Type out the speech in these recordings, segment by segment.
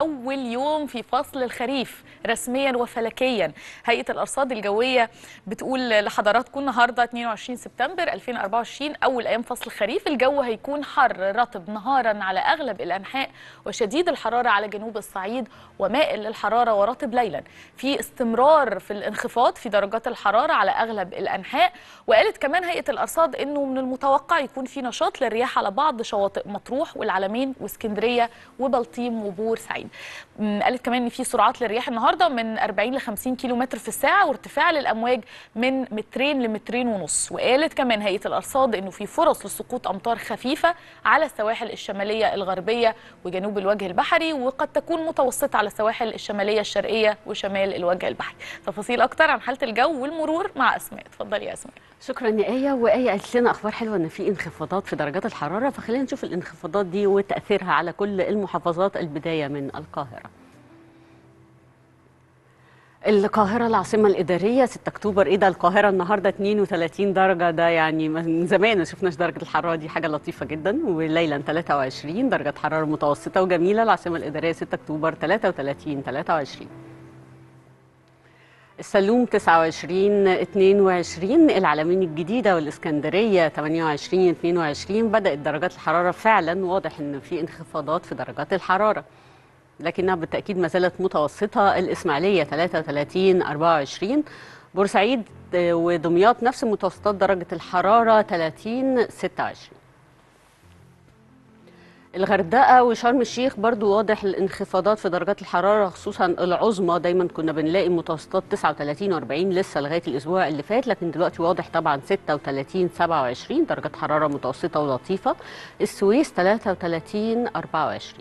أول يوم في فصل الخريف رسميا وفلكيا هيئة الأرصاد الجوية بتقول لحضراتكم النهاردة 22 سبتمبر 2024 أول أيام فصل الخريف الجو هيكون حر رطب نهارا على أغلب الأنحاء وشديد الحرارة على جنوب الصعيد ومائل للحرارة ورطب ليلا في استمرار في الانخفاض في درجات الحرارة على أغلب الأنحاء وقالت كمان هيئة الأرصاد أنه من المتوقع يكون في نشاط للرياح على بعض شواطئ مطروح والعلمين واسكندرية وبلطيم وبورسعيد م، قالت كمان ان في سرعات للرياح النهارده من 40 ل 50 كيلو متر في الساعه وارتفاع للامواج من مترين لمترين ونص وقالت كمان هيئه الارصاد انه في فرص لسقوط امطار خفيفه على السواحل الشماليه الغربيه وجنوب الوجه البحري وقد تكون متوسطه على السواحل الشماليه الشرقيه وشمال الوجه البحري تفاصيل اكتر عن حاله الجو والمرور مع اسماء اتفضلي يا اسماء شكرا يا آية وآية قالت لنا أخبار حلوة إن في انخفاضات في درجات الحرارة فخلينا نشوف الانخفاضات دي وتأثيرها على كل المحافظات البداية من القاهرة القاهرة العاصمة الإدارية 6 أكتوبر إيه ده القاهرة النهاردة 32 درجة ده يعني من زمان ما شفناش درجة الحرارة دي حاجة لطيفة جدا وليلا 23 درجة حرارة متوسطة وجميلة العاصمة الإدارية 6 أكتوبر 33 23 السلوم 29 22 العلمين الجديدة والإسكندرية 28 22 بدأت درجات الحرارة فعلا واضح إن في انخفاضات في درجات الحرارة لكنها بالتأكيد ما زالت متوسطة الإسماعيلية 33 24 بورسعيد ودمياط نفس متوسطات درجة الحرارة 30 26 الغردقة وشرم الشيخ برضو واضح الانخفاضات في درجات الحرارة خصوصا العظمى دايما كنا بنلاقي متوسطات 39 و40 لسه لغاية الأسبوع اللي فات لكن دلوقتي واضح طبعا 36 27 درجة حرارة متوسطة ولطيفة السويس 33 24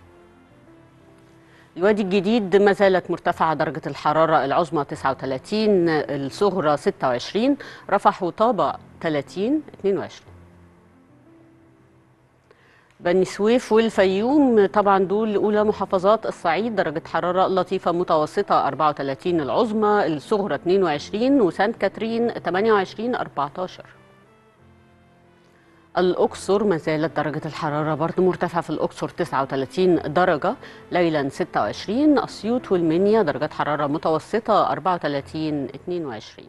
الوادي الجديد ما زالت مرتفعة درجة الحرارة العظمى 39 الصغرى 26 رفح وطابة 30 22 بني سويف والفيوم طبعا دول اولى محافظات الصعيد درجه حراره لطيفه متوسطه 34 العظمى الصغرى 22 وسانت كاترين 28 14 الأقصر ما زالت درجة الحرارة برضو مرتفعة في الأقصر 39 درجة ليلا 26 أسيوط والمنيا درجة حرارة متوسطة 34 22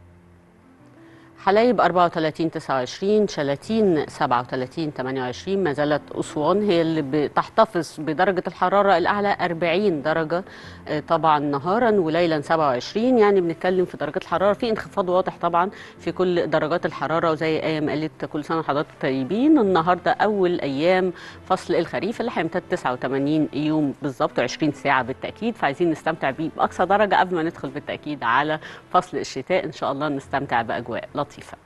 حلايب 34 29 شلاتين 37 28 ما زالت اسوان هي اللي بتحتفظ بدرجه الحراره الاعلى 40 درجه طبعا نهارا وليلا 27 يعني بنتكلم في درجات الحراره في انخفاض واضح طبعا في كل درجات الحراره وزي ايه ما قالت كل سنه وحضراتكم طيبين النهارده اول ايام فصل الخريف اللي هيمتد 89 يوم بالظبط 20 ساعه بالتاكيد فعايزين نستمتع بيه باقصى درجه قبل ما ندخل بالتاكيد على فصل الشتاء ان شاء الله نستمتع باجواء لطيفه